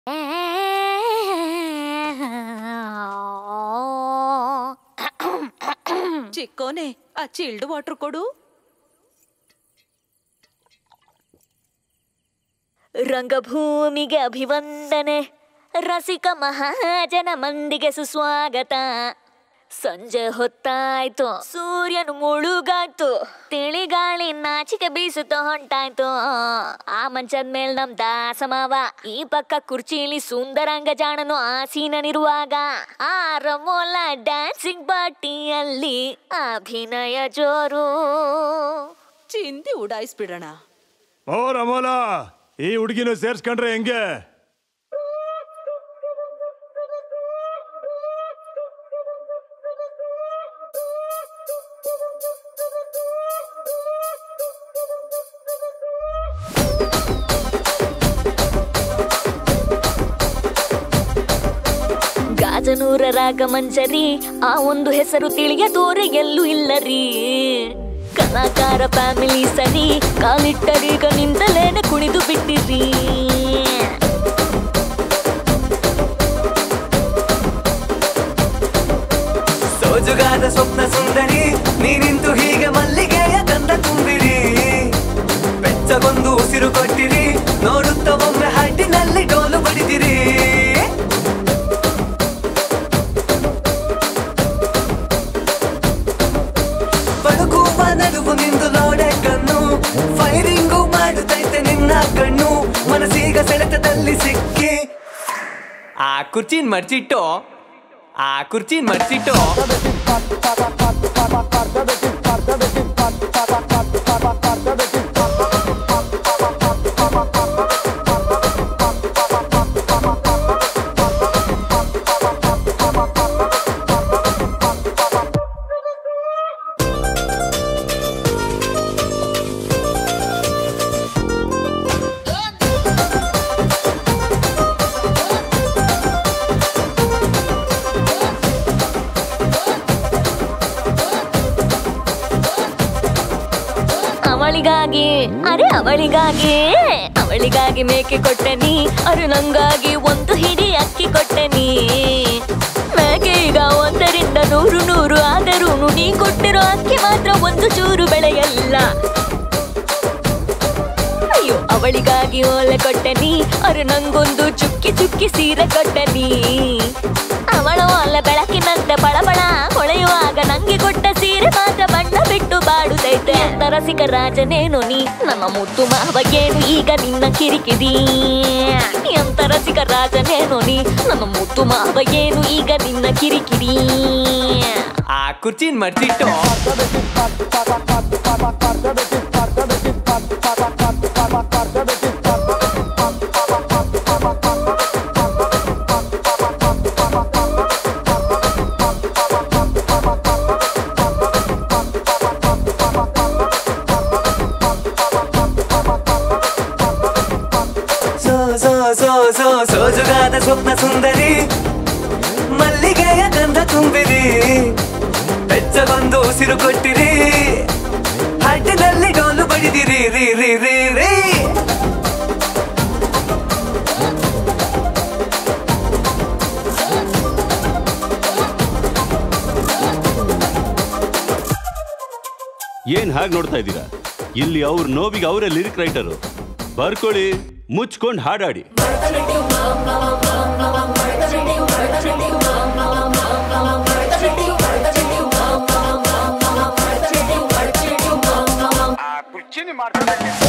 ಚಿಕ್ಕೋನೆ ಆ chilled water ಕೊಡು ರಂಗಭೂಮಿಗೆ ಅಭಿವಂದನೆ ರಸಿಕ ಮಹಾಜನ ಮಂದಿಗೆ ಸುಸ್ವಾಗತ ಸಂಜೆ ಹೊತ್ತಾಯ್ತು ಸೂರ್ಯನು ಮುಳುಗಾಯ್ತು ತಿಳಿಗಾಳಿ ನಾಚಿಕೆ ಬೀಸುತ್ತ ಹೊಂಟಾಯ್ತು ಆ ಮಂಚದ ಮೇಲ್ ನಮ್ ದಾಸಮಾವ ಈ ಪಕ್ಕ ಕುರ್ಚಿಲಿ ಸುಂದರಂಗ ಜಾಣನು ಆಸೀನನಿರುವಾಗ ಆ ರಮೋಲ ಡ್ಯಾನ್ಸಿಂಗ್ ಪಾರ್ಟಿಯಲ್ಲಿ ಅಭಿನಯ ಜೋರು ಚಿಂದಿ ಉಡಾಯಿಸ್ಬಿಡೋಣ ಓ ರಮೋಲ ಈ ಹುಡುಗಿನ ಸೇರ್ಸ್ಕೊಂಡ್ರೆ ಹೆಂಗೆ ಗಾಜನೂರ ರಾಗ ಮಂಜರಿ ಆ ಒಂದು ಹೆಸರು ತಿಳಿಯದೋರೆ ಎಲ್ಲೂ ಇಲ್ಲರಿ ಕಲಾಕಾರ ಫ್ಯಾಮಿಲಿ ಸರಿ ಕಾಲಿಟ್ಟರೀಗ ನಿಂತಲೇನೆ ಕುಣಿದು ಬಿಟ್ಟಿರಿ ಸೋಜುಗಾದ ಸ್ವಪ್ನ ಸುಂದರಿ ನೀನಿಂತು ಹೀಗೆ ಮಲ್ಲಿಗೆಯ ಗಂಧ ತುಂಬಿರಿ ಬೆಚ್ಚಗೊಂದು ಉಸಿರು ಕೊಟ್ಟಿರಿ ನೋಡುತ್ತ ಒಮ್ಮೆ ಹಟ್ಟಿನಲ್ಲಿ ಡೋಲು ಬಡಿದಿರಿ ಬಳುಕುವ ನಡುವು ನಿಂದು ನೋಡೆ ಕಣ್ಣು ಫೈರಿಂಗು ಮಾಡುತ್ತೈತೆ ನಿನ್ನ ಕಣ್ಣು ಮನಸ್ಸೀಗ ಸೆಳೆತದಲ್ಲಿ ಸಿಕ್ಕಿ ಆ ಕುರ್ಚಿನ್ ಮರ್ಚಿಟ್ಟು ಆ ಕುರ್ಚಿನ್ ಮರ್ಚಿಟ್ಟು ಅವಳಿಗಾಗಿ ಅರೆ ಅವಳಿಗಾಗಿ ಅವಳಿಗಾಗಿ ಮೇಕೆ ಕೊಟ್ಟೆನಿ ಅರೆ ನಂಗಾಗಿ ಒಂದು ಹಿಡಿ ಅಕ್ಕಿ ಕೊಟ್ಟೆನಿ ಮೇಕೆ ಈಗ ಒಂದರಿಂದ ನೂರು ನೂರು ಆದರೂ ನೀ ಕೊಟ್ಟಿರೋ ಅಕ್ಕಿ ಮಾತ್ರ ಒಂದು ಚೂರು ಬೆಳೆಯಲ್ಲ ಅಯ್ಯೋ ಅವಳಿಗಾಗಿ ಓಲೆ ಕೊಟ್ಟೆನಿ ಅರೆ ನಂಗೊಂದು ಚುಕ್ಕಿ ಚುಕ್ಕಿ ಸೀರೆ ಕೊಟ್ಟೆನಿ ಅವಳ ಒಲೆ ಬೆಳಕಿನಂತೆ ಬಳಬಳ ಹೊಳೆಯುವಾಗ ನಂಗೆ ಕೊಟ್ಟ ಸೀರೆ ಮಾತ್ರ ಬಣ್ಣ ಬಿಟ್ಟು ಬಾಡುತ್ತೈತೆ ಅಂತ ರಸಿಕ ರಾಜನೇನು ನೀ ನಮ್ಮ ಮುದ್ದು ಮಾವಗೇನು ಈಗ ನಿನ್ನ ಕಿರಿಕಿರಿ ಎಂತ ರಸಿಕ ರಾಜನೇನು ನೀ ನಮ್ಮ ಮುದ್ದು ಮಾವಗೇನು ಈಗ ನಿನ್ನ ಕಿರಿಕಿರಿ ಆ ಕುರ್ಚಿನ್ ಮರ್ಚಿಟ್ಟು ಸೋ ಸೋ ಸೋ ಸೋ ಸೋಜುಗಾದ ಸ್ವಪ್ನ ಸುಂದರಿ ಮಲ್ಲಿಗೆಯ ಗಂಧ ತುಂಬಿರಿ ಬೆಚ್ಚಗೊಂದು ಉಸಿರು ಕೊಟ್ಟಿರಿ ಹಟ್ಟಿನಲ್ಲಿ ಡೋಲು ಬಡಿದಿರಿ ರೀ ರೀ ರೀ ರೀ ಏನ್ ಹಾಗೆ ನೋಡ್ತಾ ಇದ್ದೀರಾ ಇಲ್ಲಿ ಅವ್ರ ನೋವಿಗೆ ಅವರೇ ಲಿರಿಕ್ ರೈಟರು ಬರ್ಕೊಳ್ಳಿ ಮುಚ್ಕೊಂಡು ಹಾಡಾಡಿ ಆ ಕುರ್ಚಿನಿ ಮಾಡ್ಕೊಳಕ್ಕೆ